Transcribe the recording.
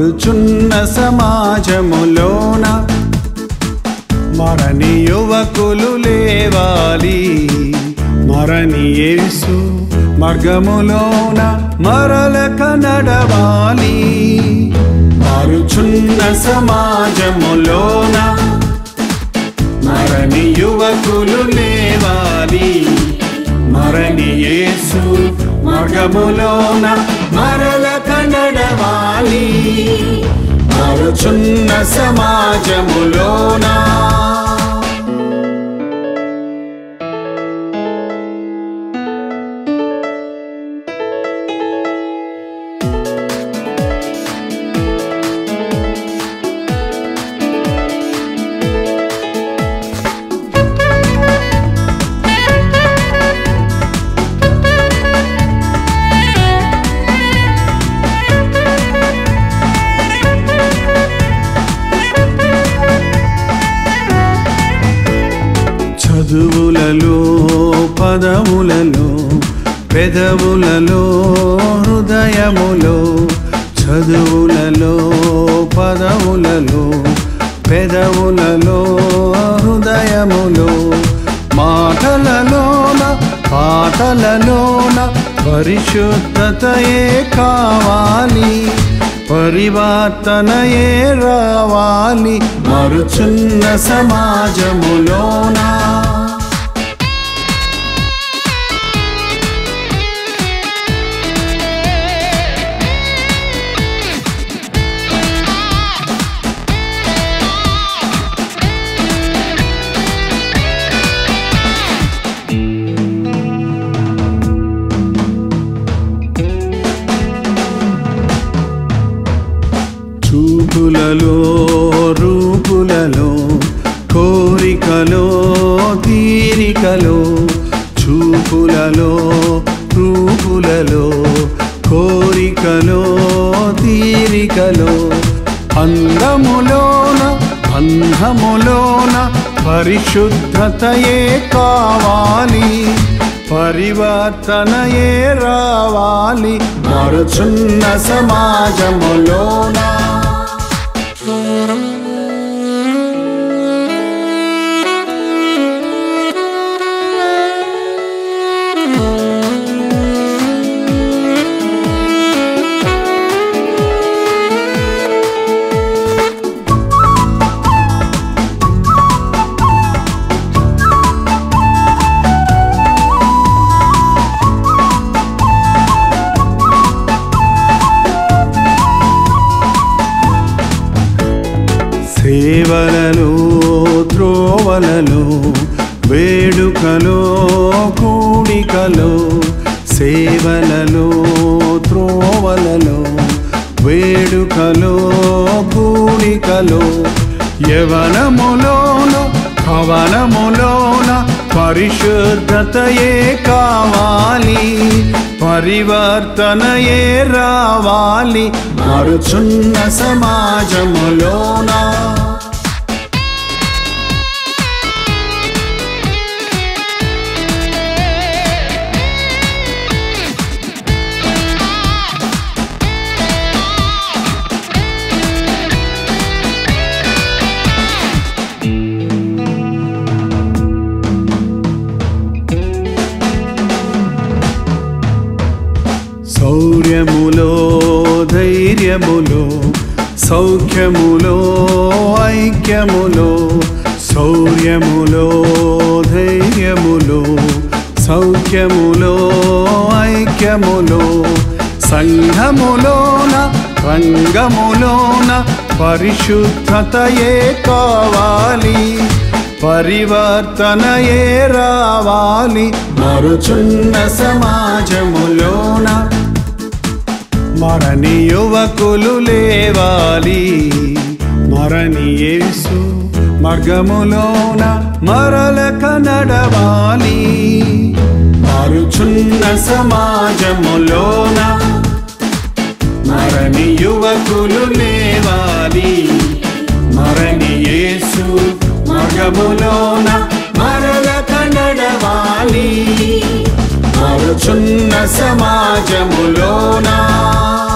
మారుచున్న సమాజములోన మరణి యువకులు లేవాలి మరణి యేసు మార్గములోన మరలక నడవాలి మారుచున్న సమాజములోన మరణి యువకులు లేవాలి మరణి యేసు మార్గములోన మరలక నడవాలి మారుచున్న సమాజములోనా చదువులలో పదములలో పెదవులలో హృదయములో చదువులలో పదవులలో పెదవులలో హృదయములో మాటలలోన పాటలలోన పరిశుద్ధతయే కావాలి పరివర్తనయే రావాలి మరుచున్న సమాజములోనా చూపులలో రూపులలో కోరికలో తీరికలో చూపులలో రూపులలో కోరికలో తీరికలో అందములోన బంధములోన పరిశుద్ధతయే కావాలి పరివర్తనయే రావాలి మరుచున్న సమాజములోనా సేవలలో త్రోవలలో వేడుకలో కూడికలో సేవలలో త్రోవలలో వేడుకలో కూడికలో యవనములోన కవనములోన పరిశుద్ధతయే కావాలి పరివర్తనయే రావాలి మరుచున్న సమాజములోనా శౌర్యములో ధైర్యములో సౌఖ్యములో ఐక్యములో శౌర్యములో ధైర్యములో సౌఖ్యములో ఐక్యములో సంఘములోన రంగములోన పరిశుద్ధతయే కావాలి పరివర్తనయే రావాలి మరుచున్న సమాజములోన మరణి యువకులు లేవాలి మరణి యేసు మార్గములోన మరలక నడవాలి మారుచున్న సమాజములోన మరణి యువకులు లేవాలి మరణి యేసు మార్గములోన మరలక నడవాలి మారుచున్న సమాజములోనా